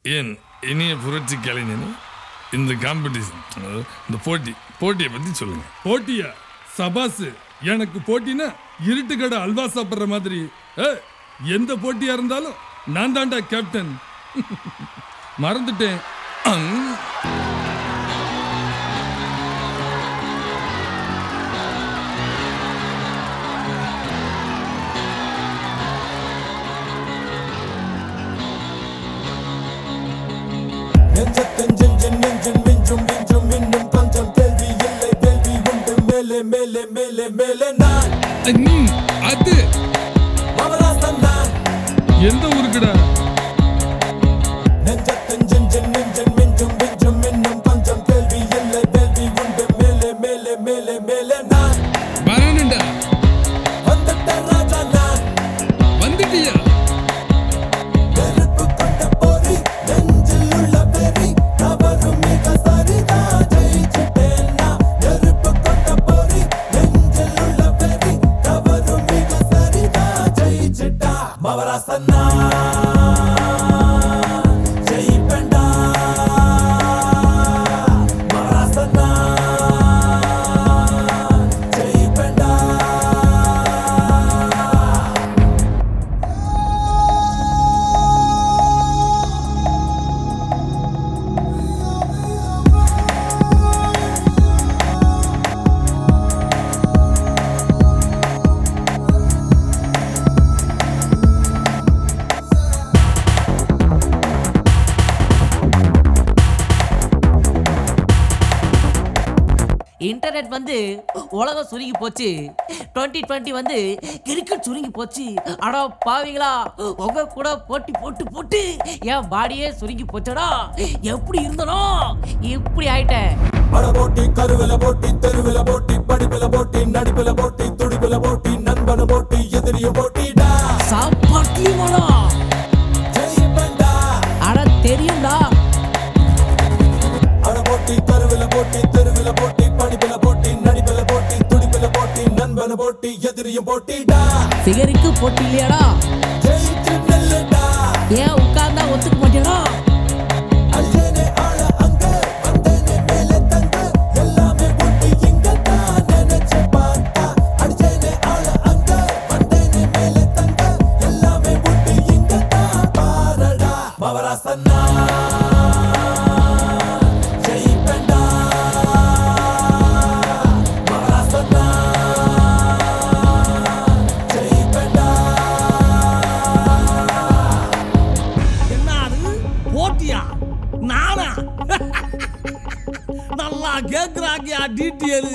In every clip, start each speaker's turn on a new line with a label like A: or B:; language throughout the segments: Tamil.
A: ஏன் இனிய புரட்சி கலைஞனே இந்த காம்படிஷன் இந்த போட்டி போட்டியை பற்றி சொல்லுங்க
B: போட்டியா சபாசு எனக்கு போட்டினா இருட்டு கடை அல்வா சாப்பிட்ற மாதிரி ஏ எந்த போட்டியா இருந்தாலும் நான் தான்டா கேப்டன் மறந்துட்டேன் அங்.
C: நெஞ்சத்தின் ஜிஞ்சின் நெஞ்சின் மிஞ்சும் மிஞ்சும் இன்னும் கொஞ்சம் கேள்வி இல்லை கேள்வி உண்டு மேலே மேலே மேலே மேலே நான்
B: ம், அது
C: மவராசன் நான்
B: எந்த ஊருக்குடா
C: நெஞ்சத்தின் ஜிஞ்சின் நெஞ்சின் மிஞ்சும் மிஞ்சும் இன்னும் கொஞ்சம் கேள்வி இல்லை கேள்வி உண்டு மேலே மேலே மேலே மேலே நான்
B: வரணுண்டா
C: வந்துட்ட ராஜா நான்
B: வந்துட்டியா
C: நெருப்பு கொண்ட போரி நெஞ்சில் உள்ள வெறி தவறும் மிக சரிதான் ஜெயிச்சிட்டேன் நான் நெருப்பு கொண்ட போரி நெஞ்சில் உள்ள வெறி தவறும் மிக சரிதான் ஜெயிச்சிட்டா மவராசன்னா ஜெயிப்பேன்டா மவராசன்னா ஜெயிப்பேன்டா
D: இன்டர்நெட் வந்து உலகம் சுருங்கி போச்சு டுவெண்ட்டி டுவெண்ட்டி வந்து கிரிக்கெட் சுருங்கி போச்சு அடா பாவீங்களா உங்க கூட போட்டி போட்டு போட்டு என் பாடியே சுருங்கி போச்சடா எப்படி இருந்தனோ இப்படி ஆயிட்டேன்
C: பட போட்டி கருவில போட்டி தெருவில போட்டி படிப்புல போட்டி நடிப்புல போட்டி துடிப்புல போட்டி நண்பன போட்டி எதிரிய போட்டிடா
D: சாப்பாட்லியுமாடா
C: ஜெயிப்பேன்டா
D: அட தெரியும்டா
C: அட போட்டி கருவில போட்டி தெருவில போட்டி படிப்புல போட்டி நடிப்புல போட்டி துடிப்புல போட்டி நண்பன போட்டி எதிரிய போட்டிடா
D: சிகருக்கு போட்டி இல்லையாடா
C: ஜெயிச்சு நெல்லுடா
D: ஏன் உட்கார்ந்தா ஒத்துக்க மாட்டேடா
C: அள்ளேனே ஆள அங்க வந்தேனே மேலே தங்க எல்லாமே போட்டி இங்க தான் நினைச்சு பார்த்தா அடிச்சேனே ஆள அங்க வந்தேனே மேலே தங்க எல்லாமே போட்டி இங்க தான் பாரடா மவராசன்னா ஜெயிப்பேன்டா மவராசன்னா ஜெயிப்பேன்டா
E: என்னது போட்டியா நானா நல்லா கேக்குறாங்கயா டீட்டெயில்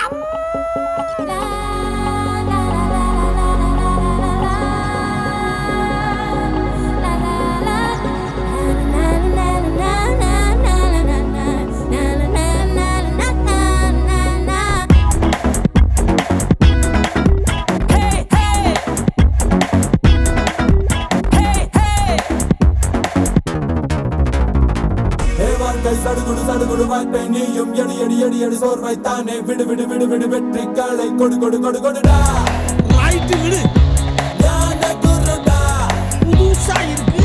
C: ஏ வாழ்க்கை சடுகுடு சடுகுடு வாய்ப்பை நீயும் எடி எடி எடி எடி சோர்வைத்தானே விடு விடு விடு விடு வெற்றி காலை கொடு கொடு கொடு கொடுடா
E: லைட்டு விடு
C: ஞான குருடா
E: புதுசா இருக்கு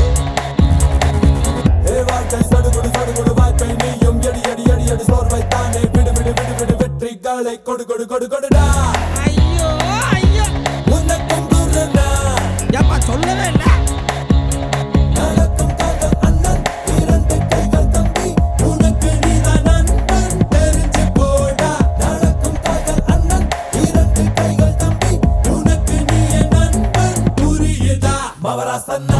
C: ஏ வாழ்க்கை சடுகுடு சடுகுடு வாய்ப்பை நீயும் எடி எடி எடி எடி சோர்வைத்தானே விடு விடு விடு விடு வெற்றி காலை கொடு கொடு கொடு கொடுடா
E: ஐயோ ஐயோ
C: உனக்கும் குருடா
E: ஏப்பா சொல்லவே இல்ல
C: நடக்கும் காதல் அண்ணன் இரண்டு கைகள் தம்பி உனக்கு நீதான் நண்பன் தெரிஞ்சு போடா நடக்கும் காதல் அண்ணன் இரண்டு கைகள் தம்பி உனக்கு நீயே நண்பன் புரியுதா மவராசன்